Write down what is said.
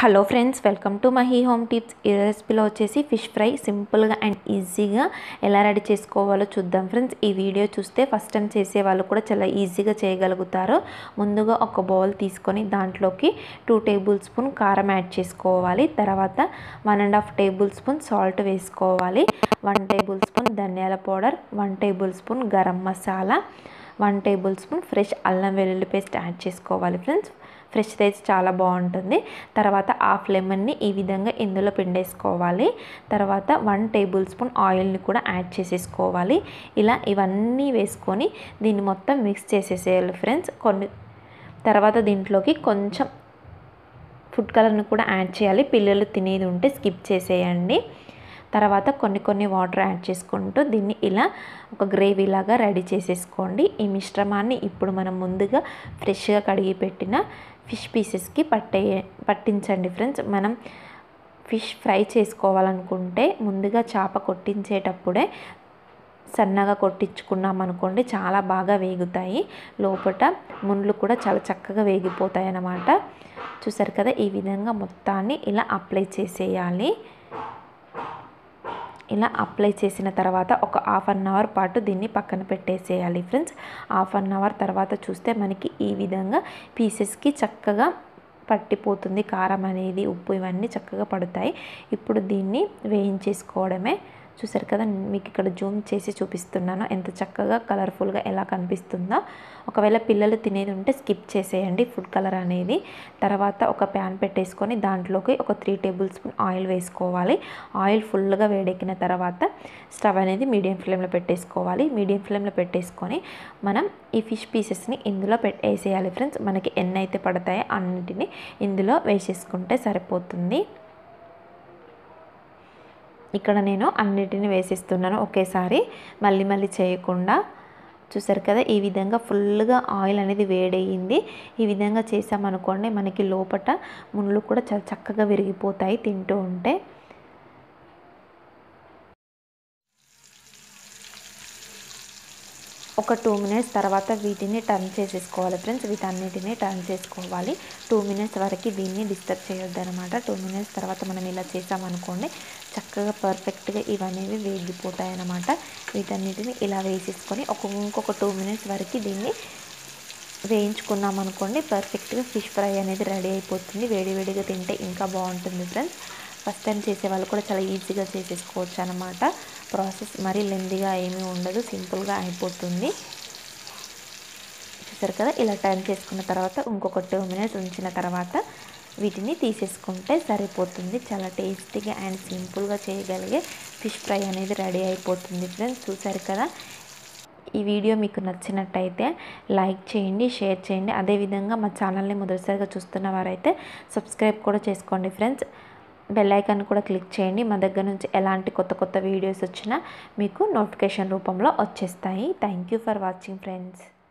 hello friends welcome to Mahi home tips ఈ రెసిపీలో వచ్చేసి ఫిష్ ఫ్రై సింపుల్గా అండ్ ఈజీగా ఎలా రెడీ చేసుకోవాలో చూద్దాం ఫ్రెండ్స్ ఈ వీడియో చూస్తే ఫస్ట్ టైం చేసే వాళ్ళు కూడా చాలా ఈజీగా చేయగలుగుతారు ముందుగా ఒక బౌల్ తీసుకొని దాంట్లోకి టూ టేబుల్ స్పూన్ కారం యాడ్ చేసుకోవాలి తర్వాత one and half tablespoon salt వేసుకోవాలి వన్ టేబుల్ స్పూన్ ధనియాల powder one tablespoon garam masala one tablespoon fresh అల్లం వెల్లుల్లి పేస్ట్ యాడ్ చేసుకోవాలి ఫ్రెండ్స్ ఫ్రెష్ అయితే చాలా బాగుంటుంది తర్వాత హాఫ్ లెమన్ని ఈ విధంగా ఇందులో పిండేసుకోవాలి తర్వాత వన్ టేబుల్ స్పూన్ ఆయిల్ని కూడా యాడ్ చేసేసుకోవాలి ఇలా ఇవన్నీ వేసుకొని దీన్ని మొత్తం మిక్స్ చేసేసేయాలి ఫ్రెండ్స్ కొన్ని తర్వాత దీంట్లోకి కొంచెం ఫుడ్ కలర్ని కూడా యాడ్ చేయాలి పిల్లలు తినేది ఉంటే స్కిప్ చేసేయండి తర్వాత కొన్ని కొన్ని వాటర్ యాడ్ చేసుకుంటూ దీన్ని ఇలా ఒక గ్రేవీ లాగా రెడీ చేసేసుకోండి ఈ మిశ్రమాన్ని ఇప్పుడు మనం ముందుగా ఫ్రెష్గా కడిగి పెట్టిన ఫిష్ పీసెస్కి పట్టే పట్టించండి ఫ్రెండ్స్ మనం ఫిష్ ఫ్రై చేసుకోవాలనుకుంటే ముందుగా చేప కొట్టించేటప్పుడే సన్నగా కొట్టించుకున్నాం అనుకోండి చాలా బాగా వేగుతాయి లోపల ముళ్ళు కూడా చాలా చక్కగా వేగిపోతాయి అన్నమాట చూసారు కదా ఈ విధంగా మొత్తాన్ని ఇలా అప్లై చేసేయాలి ఇలా అప్లై చేసిన తర్వాత ఒక హాఫ్ అన్ అవర్ పాటు దీన్ని పక్కన పెట్టేసేయాలి ఫ్రెండ్స్ హాఫ్ అన్ అవర్ తర్వాత చూస్తే మనకి ఈ విధంగా పీసెస్కి చక్కగా పట్టిపోతుంది కారం అనేది ఉప్పు ఇవన్నీ చక్కగా పడతాయి ఇప్పుడు దీన్ని వేయించేసుకోవడమే చూసారు కదా మీకు ఇక్కడ జూమ్ చేసి చూపిస్తున్నాను ఎంత చక్కగా కలర్ఫుల్గా ఎలా కనిపిస్తుందో ఒకవేళ పిల్లలు తినేది ఉంటే స్కిప్ చేసేయండి ఫుడ్ కలర్ అనేది తర్వాత ఒక ప్యాన్ పెట్టేసుకొని దాంట్లోకి ఒక త్రీ టేబుల్ స్పూన్ ఆయిల్ వేసుకోవాలి ఆయిల్ ఫుల్గా వేడెక్కిన తర్వాత స్టవ్ అనేది మీడియం ఫ్లేమ్లో పెట్టేసుకోవాలి మీడియం ఫ్లేమ్లో పెట్టేసుకొని మనం ఈ ఫిష్ పీసెస్ని ఇందులో పెట్టేసేయాలి ఫ్రెండ్స్ మనకి ఎన్ని అయితే పడతాయో అన్నిటిని ఇందులో వేసేసుకుంటే సరిపోతుంది ఇక్కడ నేను అన్నిటిని వేసిస్తున్నాను ఒకేసారి మళ్ళీ మళ్ళీ చేయకుండా చూసారు కదా ఈ విధంగా ఫుల్గా ఆయిల్ అనేది వేడయ్యింది ఈ విధంగా చేసామనుకోండి మనకి లోపల ముళ్ళు కూడా చాలా చక్కగా విరిగిపోతాయి తింటూ ఉంటే ఒక టూ మినిట్స్ తర్వాత వీటిని టర్న్ చేసేసుకోవాలి ఫ్రెండ్స్ వీటన్నిటిని టర్న్ చేసుకోవాలి టూ మినిట్స్ వరకు దీన్ని డిస్టర్బ్ చేయొద్దు అనమాట టూ మినిట్స్ తర్వాత మనం ఇలా చేసామనుకోండి చక్కగా పర్ఫెక్ట్గా ఇవనేవి వేగిపోతాయి అన్నమాట వీటన్నిటిని ఇలా వేసేసుకొని ఒక ఇంకొక టూ మినిట్స్ వరకు దీన్ని వేయించుకున్నాం అనుకోండి పర్ఫెక్ట్గా ఫిష్ ఫ్రై అనేది రెడీ అయిపోతుంది వేడివేడిగా తింటే ఇంకా బాగుంటుంది ఫ్రెండ్స్ ఫస్ట్ టైం చేసే వాళ్ళు కూడా చాలా ఈజీగా చేసేసుకోవచ్చు అనమాట ప్రాసెస్ మరీ లెందీగా ఏమీ ఉండదు సింపుల్గా అయిపోతుంది చూసారు కదా ఇలా టర్న్ చేసుకున్న తర్వాత ఇంకొక టూ మినిట్స్ ఉంచిన తర్వాత వీటిని తీసేసుకుంటే సరిపోతుంది చాలా టేస్టీగా అండ్ సింపుల్గా చేయగలిగే ఫిష్ ఫ్రై అనేది రెడీ అయిపోతుంది ఫ్రెండ్స్ చూసారు కదా ఈ వీడియో మీకు నచ్చినట్టయితే లైక్ చేయండి షేర్ చేయండి అదేవిధంగా మా ఛానల్ని మొదటిసారిగా చూస్తున్న వారైతే సబ్స్క్రైబ్ కూడా చేసుకోండి ఫ్రెండ్స్ బెల్ ఐకాన్ కూడా క్లిక్ చేయండి మా దగ్గర నుంచి ఎలాంటి కొత్త కొత్త వీడియోస్ వచ్చినా మీకు నోటిఫికేషన్ రూపంలో వచ్చేస్తాయి thank you for watching friends